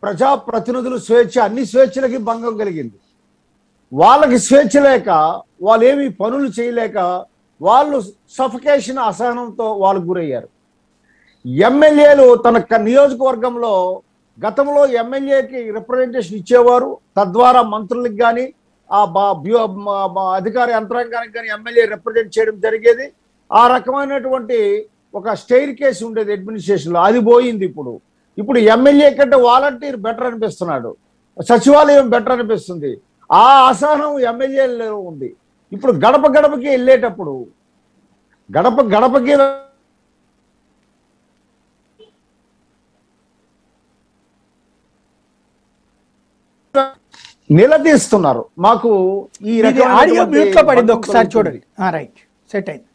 ప్రజాప్రతినిధులు స్వేచ్ఛ అన్ని స్వేచ్ఛలకి భంగం కలిగింది వాళ్ళకి స్వేచ్ఛ లేక వాళ్ళు ఏమి పనులు చేయలేక వాళ్ళు సఫికేషన్ అసహనంతో వాళ్ళు గురయ్యారు ఎమ్మెల్యేలు తన క- నియోజకవర్గంలో గతంలో ఎమ్మెల్యేకి రిప్రజెంటేషన్ ఇచ్చేవారు తద్వారా మంత్రులకు కానీ ఆ బా- బ్యూ- మా- మా అధికార యంత్రాంగానికి కానీ ఎమ్మెల్యే రిప్రజెంట్ చేయడం జరిగేది ఆ రకమైనటువంటి ఒక స్టైర్ కేసు ఉండేది అడ్మినిస్ట్రేషన్లో అది పోయింది ఇప్పుడు ఇప్పుడు ఎమ్మెల్యే కంటే వాలంటీర్ బెటర్ అనిపిస్తున్నాడు సచివాలయం బెటర్ అనిపిస్తుంది ఆ అసహనం ఎమ్మెల్యేలో ఉంది ఇప్పుడు గడప గడపకి వెళ్ళేటప్పుడు గడప గడపకి నిలదీస్తున్నారు మాకు ఈ ఇది ఆడియో రకమైనటువంటి మ్యూట్ లో పడింది భంగం ఒకసారి కలుగుతుంది. చూడండి రైట్ సెట్ అయింది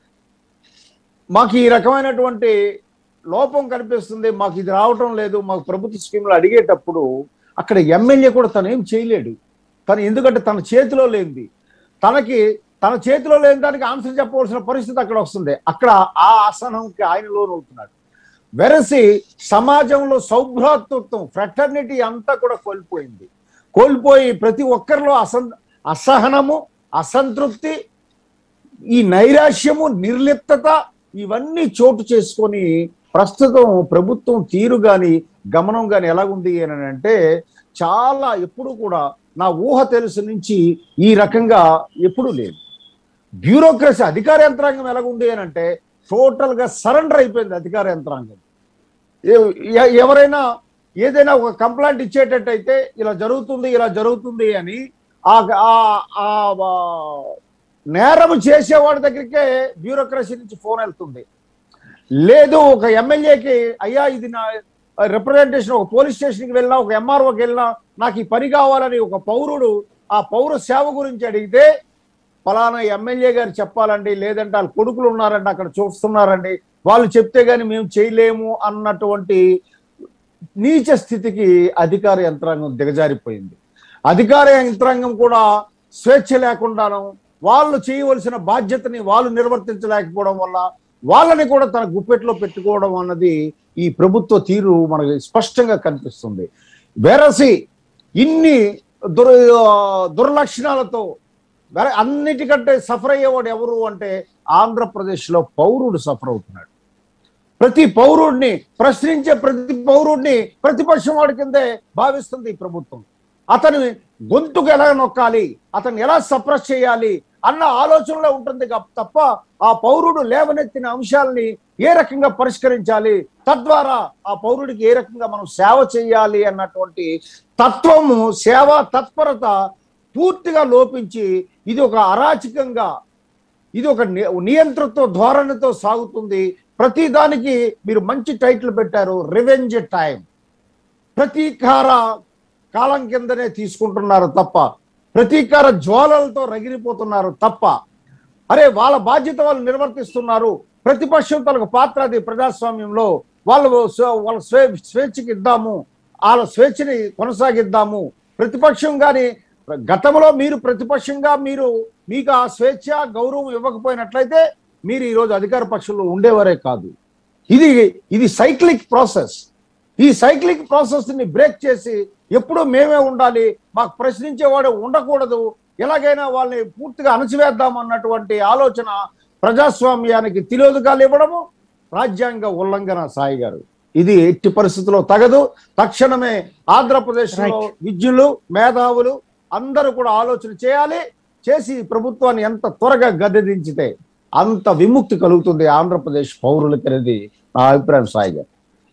మాకు ఈ రకమైనటువంటి లోపం కనిపిస్తుంది మాకు ఇది రావటం లేదు మాకు ప్రభుత్వ స్కీములు అడిగేటప్పుడు అక్కడ ఎమ్మెల్యే కూడా తను ఏం చేయలేడు తను ఎందుకంటే తన చేతిలో లేనిది తనకి తన చేతిలో లేని దానికి ఆన్సర్ చెప్పవలసిన పరిస్థితి అక్కడ వస్తుంది అక్కడ ఆ అసహనంకి ఆయన లోనవుతున్నాడు వెరసి సమాజంలో సౌభ్రాతృత్వం ఫ్రెటర్నిటీ అంతా కూడా కోల్పోయింది కోల్పోయి ప్రతి ఒక్కరిలో అసన్ అసహనము అసంతృప్తి ఈ నైరాశ్యము నిర్లిప్తత ఇవన్నీ చోటు చేసుకొని ప్రస్తుతం ప్రభుత్వం తీరు గాని గమనం గాని ఎలాగుంది అని అంటే చాలా ఎప్పుడు కూడా నా ఊహ తెలుసు నుంచి ఈ రకంగా ఎప్పుడూ లేదు బ్యూరోక్రసీ అధికార యంత్రాంగం ఎలాగుంది అని అంటే టోటల్ గా సరెండర్ అయిపోయింది అధికార యంత్రాంగం ఎ- ఎ- ఎవరైనా ఏదైనా ఒక కంప్లైంట్ ఇచ్చేటట్టయితే ఇలా జరుగుతుంది ఇలా జరుగుతుంది అని ఆ ఆ- ఆ ఆ నేరం చేసేవాడి దగ్గరికే బ్యూరోక్రసీ నుంచి ఫోన్ వెళ్తుంది లేదు ఒక ఎమ్మెల్యేకి అయ్యా ఇది నా రిప్రజెంటేషన్ ఒక పోలీస్ స్టేషన్కి వెళ్ళినా ఒక ఎంఆర్ఓకి వెళ్ళినా నాకు ఈ పని కావాలని ఒక పౌరుడు ఆ పౌర సేవ గురించి అడిగితే ఫలానా ఎమ్మెల్యే గారు చెప్పాలండి లేదంటే వాళ్ళ కొడుకులు ఉన్నారండి అక్కడ చూస్తున్నారండి వాళ్ళు చెప్తే గానీ మేము చేయలేము అన్నటువంటి నీచ స్థితికి అధికార యంత్రాంగం దిగజారిపోయింది అధికార యంత్రాంగం కూడా స్వేచ్ఛ లేకుండాను వాళ్ళు చేయవలసిన బాధ్యతని వాళ్ళు నిర్వర్తించలేకపోవడం వల్ల వాళ్ళని కూడా తన గుప్పెట్లో పెట్టుకోవడం అన్నది ఈ ప్రభుత్వ తీరు మనకి స్పష్టంగా కనిపిస్తుంది వెరసి ఇన్ని దుర్ దుర్లక్షణాలతో వేరే అన్నిటికంటే సఫర్ అయ్యేవాడు ఎవరు అంటే ఆంధ్రప్రదేశ్లో పౌరుడు సఫర్ అవుతున్నాడు ప్రతి పౌరుడిని ప్రశ్నించే ప్రతి పౌరుడిని ప్రతిపక్షం వాడి కిందే భావిస్తుంది ఈ ప్రభుత్వం అతని గొంతుకు ఎలా నొక్కాలి అతన్ని ఎలా సప్రెస్ చేయాలి అన్న ఆలోచనలో ఉంటుంది కా- తప్ప ఆ పౌరుడు లేవనెత్తిన అంశాలని ఏ రకంగా పరిష్కరించాలి తద్వారా ఆ పౌరుడికి ఏ రకంగా మనం సేవ చేయాలి అన్నటువంటి తత్వము సేవా తత్పరత పూర్తిగా లోపించి ఇది ఒక అరాచకంగా ఇది ఒక ని- నియంతృత్వ ధోరణితో సాగుతుంది ప్రతి దానికి మీరు మంచి టైటిల్ పెట్టారు రివెంజ్ టైం ప్రతీకార కాలం కిందనే తీసుకుంటున్నారు తప్ప ప్రతీకార జ్వాలలతో రగిలిపోతున్నారు తప్ప అరే వాళ్ళ బాధ్యత వాళ్ళు నిర్వర్తిస్తున్నారు ప్రతిపక్షం తనకు పాత్ర అది ప్రజాస్వామ్యంలో వాళ్ళు స్వ- వాళ్ళ స్వే స్వేచ్ఛకి ఇద్దాము వాళ్ళ స్వేచ్ఛని కొనసాగిద్దాము ప్రతిపక్షం కానీ గతంలో మీరు ప్రతిపక్షంగా మీరు మీకు ఆ స్వేచ్ఛ గౌరవం ఇవ్వకపోయినట్లయితే మీరు ఈరోజు అధికార పక్షంలో ఉండేవారే కాదు ఇది ఇది సైక్లిక్ ప్రాసెస్ ఈ సైక్లిక్ ప్రాసెస్ ని బ్రేక్ చేసి ఎప్పుడూ మేమే ఉండాలి మాకు ప్రశ్నించేవాడు ఉండకూడదు ఎలాగైనా వాళ్ళని పూర్తిగా అణచివేద్దాం అన్నటువంటి ఆలోచన ప్రజాస్వామ్యానికి తిలోదకాలు ఇవ్వడము రాజ్యాంగ ఉల్లంఘన సాయి గారు ఇది ఎట్టి పరిస్థితుల్లో తగదు తక్షణమే ఆంధ్రప్రదేశ్ లో Right. విద్యులు మేధావులు అందరూ కూడా ఆలోచన చేయాలి చేసి ఈ ప్రభుత్వాన్ని ఎంత త్వరగా గద్దెదించితే అంత విముక్తి కలుగుతుంది ఆంధ్రప్రదేశ్ పౌరులకి అనేది నా అభిప్రాయం సాయి గారు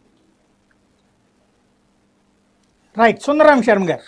రైట్ సుందరరాం శర్మ గారు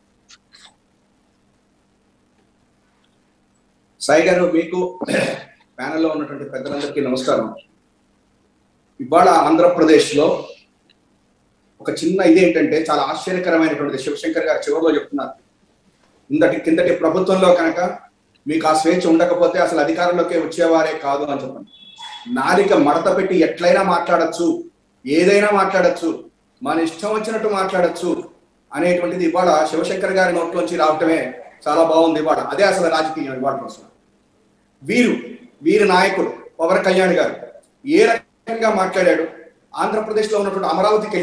సాయి గారు మీకు ప్యానెల్లో ఉన్నటువంటి పెద్దలందరికీ నమస్కారం ఇవాళ ఆంధ్రప్రదేశ్లో ఒక చిన్న ఇదేంటంటే చాలా ఆశ్చర్యకరమైనటువంటిది శివశంకర్ గారు చివరిలో చెప్తున్నారు ఇందటి కిందటి ప్రభుత్వంలో కనుక మీకు ఆ స్వేచ్ఛ ఉండకపోతే అసలు అధికారంలోకి వచ్చేవారే కాదు అని చెప్పండి నాలిక మడత పెట్టి ఎట్లయినా మాట్లాడచ్చు ఏదైనా మాట్లాడచ్చు మన ఇష్టం వచ్చినట్టు మాట్లాడచ్చు అనేటువంటిది ఇవాళ శివశంకర్ గారి నోట్లోంచి రావటమే చాలా బాగుంది ఇవాళ అదే అసలు రాజకీయం ఇవాళ అసలు వీరు వీరి నాయకుడు పవన్ కళ్యాణ్ గారు ఏ రకంగా మాట్లాడాడు ఆంధ్రప్రదేశ్ లో ఉన్నటువంటి అమరావతికి వెళ్ళి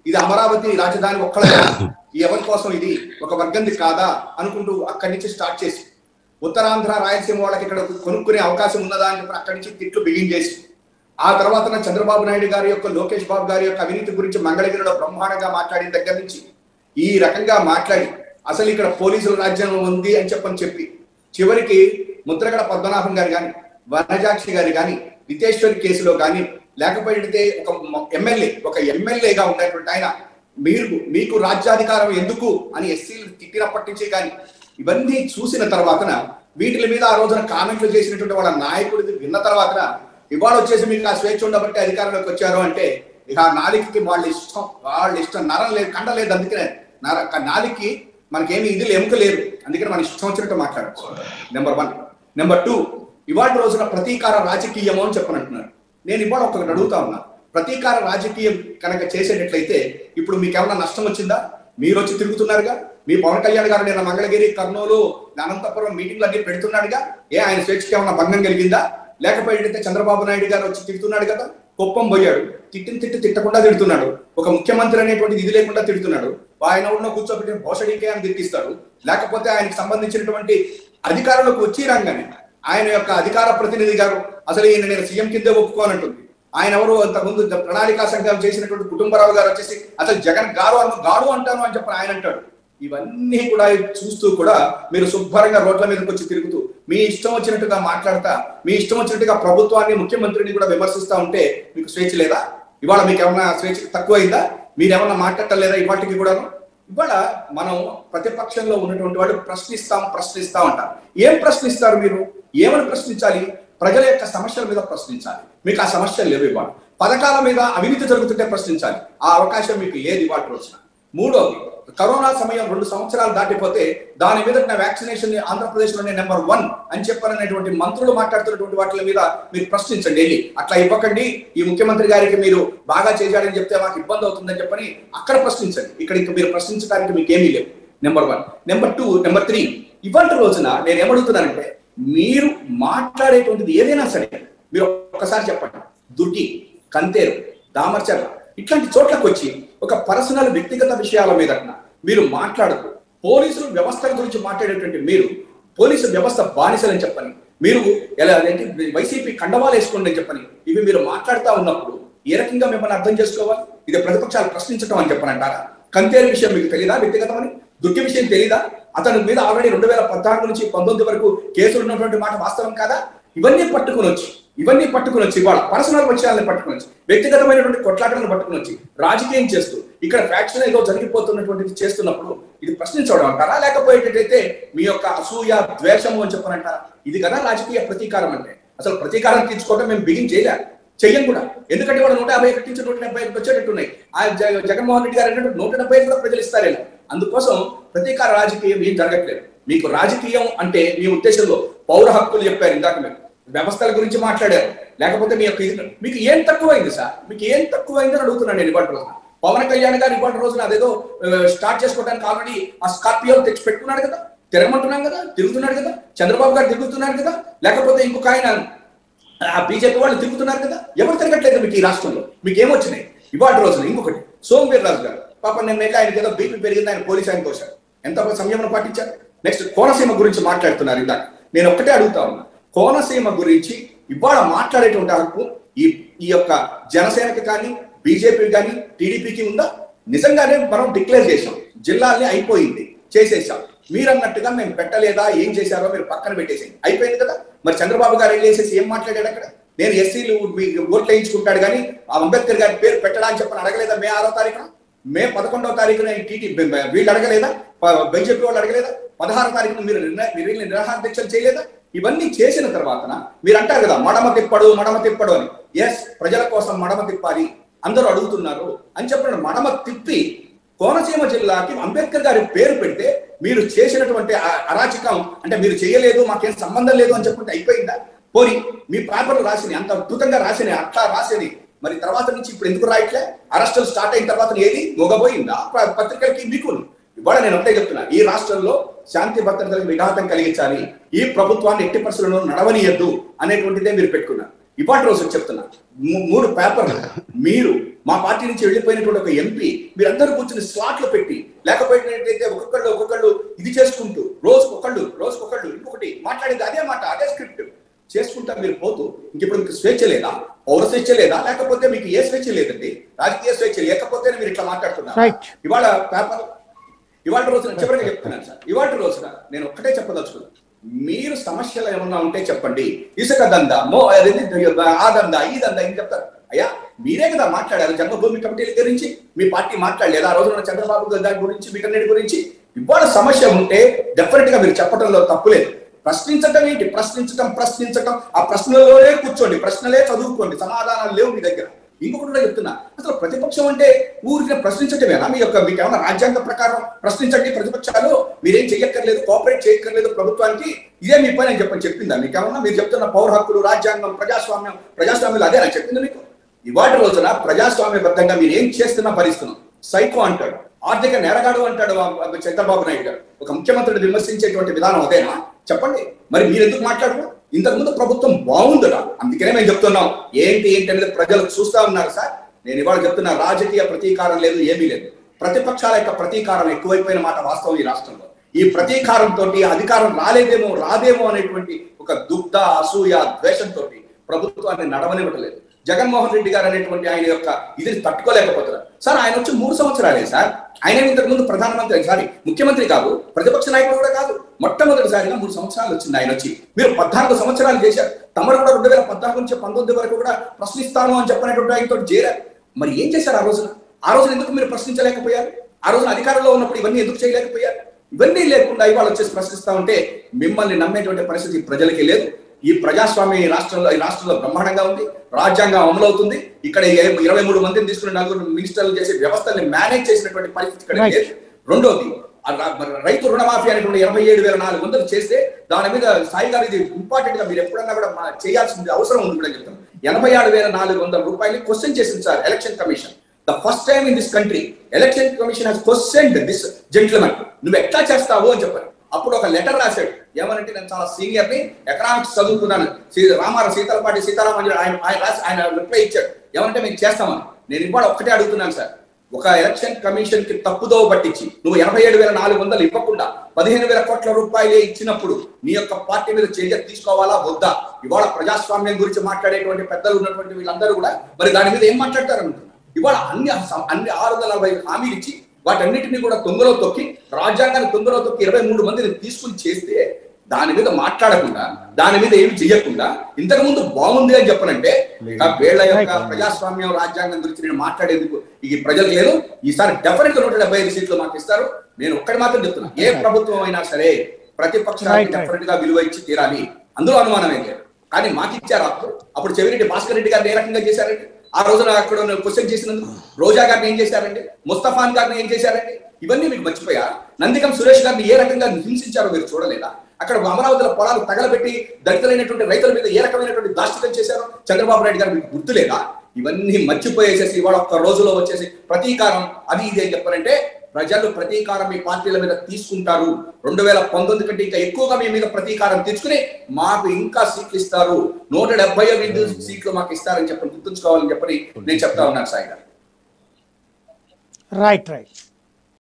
ఇది అమరావతి రాజధాని ఒక్కడే ఎవరి కోసం ఇది ఒక వర్గంది కాదా అనుకుంటూ అక్కడి నుంచి స్టార్ట్ చేసి ఉత్తరాంధ్ర రాయలసీమ వాళ్ళకి ఇక్కడ కొనుక్కునే అవకాశం ఉన్నదా అని చెప్పి అక్కడి నుంచి తిట్లు బిగిన్ చేసి ఆ తర్వాత నా చంద్రబాబు నాయుడు గారి యొక్క లోకేష్ బాబు గారి యొక్క అవినీతి గురించి మంగళగిరిలో బ్రహ్మాండంగా మాట్లాడిన దగ్గర నుంచి ఈ రకంగా మాట్లాడి అసలు ఇక్కడ పోలీసుల రాజ్యం ఉంది అని చెప్పని చెప్పి చివరికి ముద్రగడ పద్మనాభం గారు కానీ వనజాక్షి గారు కానీ నితేశ్వరి కేసులో కానీ లేకపోతే ఒక ఎమ్మెల్యే ఒక ఎమ్మెల్యేగా ఉన్నటువంటి ఆయన మీరు మీకు రాజ్యాధికారం ఎందుకు అని ఎస్సీలు తిట్టినప్పటి నుంచి కానీ ఇవన్నీ చూసిన తర్వాతన వీటి మీద ఆ రోజున కామెంట్లు చేసినటువంటి వాళ్ళ నాయకుడిది విన్న తర్వాతన ఇవాళ వచ్చేసి మీకు ఆ స్వేచ్ఛ ఉండబట్టి అధికారంలోకి వచ్చారు అంటే ఇక ఆ నాలికకి వాళ్ళ ఇష్టం వాళ్ళ ఇష్టం నరం లేదు కండ లేదు అందుకనే నర నాలికి మనకేమి ఇది ఎముక లేదు అందుకని మన ఇష్టం వచ్చినట్టు మాట్లాడచ్చు నెంబర్ వన్ నెంబర్ టూ ఇవాళ రోజున ప్రతీకార రాజకీయము అని చెప్పనంటున్నారు నేను ఇవాళ ఒకటి అడుగుతా ఉన్నా ప్రతీకార రాజకీయం కనుక చేసేటట్లయితే ఇప్పుడు మీకు ఏమన్నా నష్టం వచ్చిందా మీరు వచ్చి తిరుగుతున్నారుగా మీ పవన్ కళ్యాణ్ గారు నిన్న మంగళగిరి కర్నూలు అనంతపురం మీటింగ్లు అన్ని పెడుతున్నాడుగా ఏ ఆయన స్వేచ్ఛకి ఏమన్నా భంగం కలిగిందా లేకపోతే చంద్రబాబు నాయుడు గారు వచ్చి తిడుతున్నాడు కదా కుప్పం పోయాడు తిట్టిన తిట్టి తిట్టకుండా తిడుతున్నాడు ఒక ముఖ్యమంత్రి అనేటువంటిది ఇది లేకుండా తిడుతున్నాడు ఆయన ఉన్న కూర్చోబెట్టిన భోషడికే అని తిట్టిస్తాడు లేకపోతే ఆయనకి సంబంధించినటువంటి అధికారులకు వచ్చి రాగానే ఆయన యొక్క అధికార ప్రతినిధి గారు అసలు ఈయన నేను సీఎం కిందే ఒప్పుకోనంటుంది ఆయన ఎవరు అంతకుముందు ప్రణాళికా సంఘం చేసినటువంటి కుటుంబరావు గారు వచ్చేసి అసలు జగన్ గారు అన్న గాడు అంటాను అని చెప్పి ఆయన అంటాడు ఇవన్నీ కూడా చూస్తూ కూడా మీరు శుభ్రంగా రోడ్ల మీదకి వచ్చి తిరుగుతూ మీ ఇష్టం వచ్చినట్టుగా మాట్లాడతా మీ ఇష్టం వచ్చినట్టుగా ప్రభుత్వాన్ని ముఖ్యమంత్రిని కూడా విమర్శిస్తా ఉంటే మీకు స్వేచ్ఛ లేదా ఇవాళ మీకు ఏమన్నా స్వేచ్ఛ తక్కువైందా మీరు ఏమన్నా మాట్లాడలేదా ఇవాటికి కూడాను ఇవాళ మనం ప్రతిపక్షంలో ఉన్నటువంటి వాళ్ళు ప్రశ్నిస్తాం ప్రశ్నిస్తాం అంటారు ఏం ప్రశ్నిస్తారు మీరు ఏమని ప్రశ్నించాలి ప్రజల యొక్క సమస్యల మీద ప్రశ్నించాలి మీకు ఆ సమస్యలు లేవు ఇవాళ పథకాల మీద అవినీతి జరుగుతుంటే ప్రశ్నించాలి ఆ అవకాశం మీకు లేదు ఇవాళ రోజున మూడోది కరోనా సమయం రెండు సంవత్సరాలు దాటిపోతే దాని మీద నా వ్యాక్సినేషన్ ఆంధ్రప్రదేశ్ లోనే నెంబర్ వన్ అని చెప్పననేటువంటి మంత్రులు మాట్లాడుతున్నటువంటి వాటి మీద మీరు ప్రశ్నించండి వెళ్ళి అట్లా ఇవ్వకండి ఈ ముఖ్యమంత్రి గారికి మీరు బాగా చేశాడని చెప్తే మాకు ఇబ్బంది అవుతుందని చెప్పని అక్కడ ప్రశ్నించండి ఇక్కడ ఇంకా మీరు ప్రశ్నించడానికి మీకు ఏమీ లేవు number one number two number three ఇవాళ రోజున నేను ఏమడుగుతున్నానంటే మీరు మాట్లాడేటువంటిది ఏదైనా సరే మీరు ఒక్కసారి చెప్పండి దుర్గి కంతేరు దామర్చర్ల ఇట్లాంటి చోట్లకు వచ్చి ఒక పర్సనల్ వ్యక్తిగత విషయాల మీద మీరు మాట్లాడుతూ పోలీసులు వ్యవస్థల గురించి మాట్లాడేటువంటి మీరు పోలీసు వ్యవస్థ బానిసలని చెప్పని మీరు ఎలా అదేంటి వైసీపీ కండవాలు వేసుకోండి అని చెప్పని ఇవి మీరు మాట్లాడుతూ ఉన్నప్పుడు ఏ రకంగా మిమ్మల్ని అర్థం చేసుకోవాలి ఇది ప్రతిపక్షాలు ప్రశ్నించడం అని చెప్పనంటారా కంతేరు విషయం మీకు తెలియదా వ్యక్తిగతమని దుర్గి విషయం తెలియదా అతని మీద ఆల్రెడీ రెండు వేల పద్నాలుగు నుంచి పంతొమ్మిది వరకు కేసులు ఉన్నటువంటి మాట వాస్తవం కాదా ఇవన్నీ పట్టుకుని వచ్చి ఇవన్నీ పట్టుకుని వచ్చి ఇవాళ పర్సనల్ విషయాలను పట్టుకుని వచ్చి వ్యక్తిగతమైనటువంటి కొట్లాటలను పట్టుకుని వచ్చి రాజకీయం చేస్తూ ఇక్కడ ఫ్యాక్షన్ ఏదో జరిగిపోతున్నటువంటిది చేస్తున్నప్పుడు ఇది ప్రశ్నించడం అంటారా లేకపోయేటట్టయితే మీ యొక్క అసూయ ద్వేషము అని చెప్పనంటారా ఇది కదా రాజకీయ ప్రతీకారం అంటే అసలు ప్రతీకారం తీర్చుకోవడం మేము బిగిన్ చేయలే చెయ్యం కూడా ఎందుకంటే వాళ్ళు నూట యాభై ఒకటి నుంచి నూట డెబ్బై ఒకటి వచ్చేటట్టున్నాయి ఆ జగ- జగన్మోహన్ రెడ్డి గారు అన్నట్టు నూట డెబ్బై ఐదు కూడా ప్రజలు ఇస్తారేమో అందుకోసం ప్రతీకార రాజకీయం ఏం జరగట్లేదు మీకు రాజకీయం అంటే మీ ఉద్దేశంలో పౌర హక్కులు చెప్పారు ఇందాక మీరు వ్యవస్థల గురించి మాట్లాడారు లేకపోతే మీ యొక్క ఇది- మీకు ఏం తక్కువైంది సార్ మీకు ఏం తక్కువైంది అని అడుగుతున్నాను నేను ఇవాటి రోజున పవన్ కళ్యాణ్ గారు ఇవాటి రోజున అదేదో ఆ, స్టార్ట్ చేసుకోవడానికి ఆల్రెడీ ఆ స్కార్పియో తెచ్చి పెట్టుకున్నాడు కదా తిరగమంటున్నాం కదా తిరుగుతున్నాడు కదా చంద్రబాబు గారు తిరుగుతున్నారు కదా లేకపోతే ఇంకొక ఆయన ఆ బీజేపీ వాళ్ళు తిరుగుతున్నారు కదా ఎవరు తిరగట్లేదు మీకు ఈ రాష్ట్రంలో మీకు ఏమొచ్చినాయి ఇవాటి రోజున ఇంకొకటి సోమవీర్ రాజు గారు పాప నేను వెళ్ళి ఆయనకి ఏదో బీపీ పెరిగింది ఆయన పోలీస్ ఆయన తోశారు ఎంత సంయమనం పాటించారు నెక్స్ట్ కోనసీమ గురించి మాట్లాడుతున్నారు ఇందాక నేను ఒక్కటే అడుగుతా ఉన్నా కోనసీమ గురించి ఇవాళ మాట్లాడేటువంటి హక్కు ఈ ఈ యొక్క జనసేనకి కానీ బీజేపీ కానీ టీడీపీకి ఉందా నిజంగానే మనం డిక్లేర్ చేసాం జిల్లాల్ని అయిపోయింది చేసేసాం మీరు అన్నట్టుగా మేము పెట్టలేదా ఏం చేశారో మీరు పక్కన పెట్టేసింది అయిపోయింది కదా మరి చంద్రబాబు గారు వెళ్ళేసేసి ఏం మాట్లాడాడు అక్కడ నేను ఎస్సీలు మీ ఓట్లు వేయించుకుంటాడు కానీ ఆ అంబేద్కర్ గారి పేరు పెట్టడా అని చెప్పని అడగలేదా మే ఆరో తారీఖున మే పదకొండవ తారీఖున టీటీ వీళ్ళు అడగలేదా ప- బీజేపీ వాళ్ళు అడగలేదా పదహారో తారీఖున మీరు నిర్ణ- మీరు వెళ్ళి నిరాహార దీక్షలు చేయలేదా ఇవన్నీ చేసిన తర్వాతన మీరు అంటారు కదా మడమ తిప్పడు మడమ తిప్పడు అని ఎస్ ప్రజల కోసం మడమ తిప్పాలి అందరూ అడుగుతున్నారు అని చెప్పిన మడమ తిప్పి కోనసీమ జిల్లాకి అంబేద్కర్ గారి పేరు పెడితే మీరు చేసినటువంటి ఆ అరాచకం అంటే మీరు చేయలేదు మాకేం సంబంధం లేదు అని చెప్పుకుంటే అయిపోయిందా పోని మీ పేపర్లు రాసినాయి అంత అద్భుతంగా రాసినాయి అట్లా రాసినాయి మరి తర్వాత నుంచి ఇప్పుడు ఎందుకు రాయట్లే అరెస్టులు స్టార్ట్ అయిన తర్వాత ఏది మొగబోయిందా ప- పత్రికలకి మీకు ఇవాళ నేను ఒకటే చెప్తున్నా ఈ రాష్ట్రంలో శాంతి భద్రతలకు విఘాతం కలిగించాలి ఈ ప్రభుత్వాన్ని ఎట్టి పరిస్థితుల్లో నడవనీయద్దు అనేటువంటిదే మీరు పెట్టుకున్నారు ఇవాటి రోజు చెప్తున్నా మూ- మూడు పేపర్లు మీరు మా పార్టీ నుంచి వెళ్ళిపోయినటువంటి ఒక ఎంపీ మీరందరూ కూర్చుని స్లాట్లు పెట్టి లేకపోయినట్టయితే ఒక్కొక్కళ్ళు ఒక్కొక్కళ్ళు ఇది చేసుకుంటూ రోజుకు ఒకళ్ళు రోజుకు ఒకళ్ళు ఇంకొకటి మాట్లాడేది అదే మాట అదే స్క్రిప్ట్ చేసుకుంటా మీరు పోతూ ఇంక ఇప్పుడు మీకు స్వేచ్ఛ లేదా పౌర స్వేచ్ఛ లేదా లేకపోతే మీకు ఏ స్వేచ్ఛ లేదండి రాజకీయ స్వేచ్ఛ లేకపోతే మీరు ఇట్లా మాట్లాడుతున్నారు Right. ఇవాళ పేపర్ ఇవాళ రోజున చివరిగా చెప్తున్నాను సార్ ఇవాళ రోజున నేను ఒక్కటే చెప్పదలుచుకున్నాను మీరు సమస్యలు ఏమన్నా ఉంటే చెప్పండి ఇసుక దందా మో అదేంటి, ఆ దందా ఈ దందా ఏం చెప్తారు అయ్యా మీరే కదా మాట్లాడారు జన్మభూమి కమిటీల గురించి మీ పార్టీ మాట్లాడలేదు ఆ రోజున చంద్రబాబు గారి దాని గురించి వీటన్నిటి గురించి ఇవాళ సమస్య ఉంటే డెఫినెట్ గా మీరు చెప్పడంలో తప్పులేదు ప్రశ్నించటం ఏంటి ప్రశ్నించటం ప్రశ్నించటం ఆ ప్రశ్నలోనే కూర్చోండి ప్రశ్నలే చదువుకోండి సమాధానాలు లేవు మీ దగ్గర ఇంకొకటి కూడా చెప్తున్నా అసలు ప్రతిపక్షం అంటే ఊరికి ప్రశ్నించటమేనా మీ యొక్క మీకు ఏమైనా రాజ్యాంగ ప్రకారం ప్రశ్నించండి ప్రతిపక్షాలు మీరేం చెయ్యక్కర్లేదు కోఆపరేట్ చేయక్కర్లేదు ప్రభుత్వానికి ఇదే మీ పని అని చెప్పని చెప్పిందా మీకు ఏమన్నా మీరు చెప్తున్న పౌర హక్కులు రాజ్యాంగం ప్రజాస్వామ్యం ప్రజాస్వామ్యం అదే నాకు చెప్పింది మీకు ఇవాటి రోజున ప్రజాస్వామ్యబద్ధంగా మీరు ఏం చేస్తున్నా భరిస్తున్నాం సైకో అంటాడు ఆర్థిక నేరగాడు అంటాడు ఆ- ఆ చంద్రబాబు నాయుడు గారు ఒక ముఖ్యమంత్రిని విమర్శించేటువంటి విధానం అదేనా చెప్పండి మరి మీరు ఎందుకు మాట్లాడరు ఇంతకుముందు ప్రభుత్వం బాగుందట అందుకనే మేము చెప్తున్నాం ఏంటి ఏంటి అనేది ప్రజలు చూస్తా ఉన్నారు సార్ నేను ఇవాళ చెప్తున్నా రాజకీయ ప్రతీకారం లేదు ఏమీ లేదు ప్రతిపక్షాల యొక్క ప్రతీకారం ఎక్కువైపోయిన మాట వాస్తవం ఈ రాష్ట్రంలో ఈ ప్రతీకారంతో అధికారం రాలేదేమో రాదేమో అనేటువంటి ఒక దుగ్ధ అసూయ ద్వేషంతో ప్రభుత్వాన్ని నడవనివ్వట్లేదు జగన్మోహన్ రెడ్డి గారు అనేటువంటి ఆయన యొక్క ఇది తట్టుకోలేకపోతున్నారు సార్ ఆయన వచ్చి మూడు సంవత్సరాలే సార్ ఆయన ఇంతకు ముందు ప్రధానమంత్రి సారీ ముఖ్యమంత్రి కాదు ప్రతిపక్ష నాయకుడు కూడా కాదు మొట్టమొదటిసారిగా మూడు సంవత్సరాలు వచ్చింది ఆయన వచ్చి మీరు పద్నాలుగు సంవత్సరాలు చేశారు తమరు కూడా రెండు వేల పద్నాలుగు నుంచి పంతొమ్మిది వరకు కూడా ప్రశ్నిస్తాను అని చెప్పినటువంటి ఆయనతో చేరారు మరి ఏం చేశారు ఆ రోజున ఆ రోజున ఎందుకు మీరు ప్రశ్నించలేకపోయారు ఆ రోజున అధికారంలో ఉన్నప్పుడు ఇవన్నీ ఎందుకు చేయలేకపోయారు ఇవన్నీ లేకుండా ఇవాళ వచ్చేసి ప్రశ్నిస్తా ఉంటే మిమ్మల్ని నమ్మేటువంటి పరిస్థితి ప్రజలకి లేదు ఈ ప్రజాస్వామ్యం ఈ రాష్ట్రంలో ఈ రాష్ట్రంలో బ్రహ్మాండంగా ఉంది రాజ్యాంగం అమలవుతుంది ఇక్కడ ఏ- ఇరవై మూడు మందిని తీసుకుని నలుగురు మినిస్టర్లు చేసే వ్యవస్థల్ని మేనేజ్ చేసినటువంటి పరిస్థితి ఇక్కడ Right. లేదు రెండోది ఆ రా- మరి రైతు రుణమాఫీ అనేటువంటి ఇరవై ఏడు వేల నాలుగు వందలు చేస్తే దాని మీద సాయి గారు ఇది ఇంపార్టెంట్ గా మీరు ఎప్పుడన్నా కూడా మా- చేయాల్సింది అవసరం ఉంది కూడా చెప్తాను ఎనభై ఆరు వేల నాలుగు వందల రూపాయలు క్వశ్చన్ చేసింది sir election commission the first time in this country election commission has question this gentlemen నువ్వు ఎట్లా చేస్తావు అని చెప్పారు అప్పుడు ఒక లెటర్ రాశాడు ఏమనంటే నేను చాలా సీనియర్ ని ఎకనామిక్స్ చదువుకున్నాను సీ- రామారావు సీతాలపాటి సీతారామన్ ఆయన ఆయన రాసి ఆయన రిప్లై ఇచ్చాడు ఏమంటే మేము చేస్తామని నేను ఇవాళ ఒక్కటే అడుగుతున్నాను సార్ ఒక ఎలక్షన్ కమిషన్ కి తప్పుదో పట్టించి నువ్వు ఎనభై ఏడు వేల నాలుగు వందలు ఇవ్వకుండా పదిహేను వేల కోట్ల రూపాయలే ఇచ్చినప్పుడు నీ యొక్క పార్టీ మీద చర్య తీసుకోవాలా వద్దా ఇవాళ ప్రజాస్వామ్యం గురించి మాట్లాడేటువంటి పెద్దలు ఉన్నటువంటి వీళ్ళందరూ కూడా మరి దాని మీద ఏం మాట్లాడతారు అనుకుంటున్నా ఇవాళ అన్ని అస- అన్ని ఆరు వందల నలభై హామీలు ఇచ్చి వాటన్నిటిని కూడా తొంగలో తొక్కి రాజ్యాంగాన్ని తొంగలో తొక్కి ఇరవై మూడు మందిని తీసుకుని చేస్తే దాని మీద మాట్లాడకుండా దాని మీద ఏమి చెయ్యకుండా ఇంతకు ముందు బాగుంది అని చెప్పనంటే ఇక వీళ్ళ యొక్క ప్రజాస్వామ్యం రాజ్యాంగం గురించి నేను మాట్లాడేందుకు ఈ ప్రజలకు లేదు ఈసారి డెఫినెట్ గా నూట డెబ్బై ఐదు సీట్లు మాకు ఇస్తారు నేను ఒక్కటి మాత్రం చెప్తున్నా ఏ ప్రభుత్వం అయినా సరే ప్రతిపక్షానికి Right, right. డెఫినెట్ గా విలువ ఇచ్చి తీరాలి అందులో అనుమానం ఏం లేదు కానీ మాకు ఇచ్చారు అప్పుడు అప్పుడు చెవిరెడ్డి భాస్కర్ రెడ్డి గారిని ఏ రకంగా చేశారండి ఆ రోజున అక్కడ క్వశ్చన్ చేసినందుకు రోజా గారిని ఏం చేశారండి ముస్తఫాన్ గారిని ఏం చేశారండి ఇవన్నీ మీకు మర్చిపోయా నందికం సురేష్ గారిని ఏ రకంగా హింసించారో మీరు చూడలేదా అక్కడ అమరావతిలో పొలాలు తగలబెట్టి దళితులైనటువంటి రైతుల మీద ఏ రకమైనటువంటి దాష్టికం చేశారో చంద్రబాబు నాయుడు గారు మీకు గుర్తులేదా ఇవన్నీ మర్చిపోయేసేసి ఇవాళ ఒక్క రోజులో వచ్చేసి ప్రతీకారం అది ఇది అని చెప్పారంటే ప్రజలు ప్రతీకారం మీ పార్టీల మీద తీసుకుంటారు రెండు వేల పంతొమ్మిది కంటే ఇంకా ఎక్కువగా మీ మీద ప్రతీకారం తెచ్చుకుని మాకు ఇంకా సీట్లు ఇస్తారు నూట డెబ్బై ఐదు సీట్లు మాకు ఇస్తారని చెప్పని గుర్తుంచుకోవాలని చెప్పని నేను చెప్తా ఉన్నాను సాయి గారు రైట్ రైట్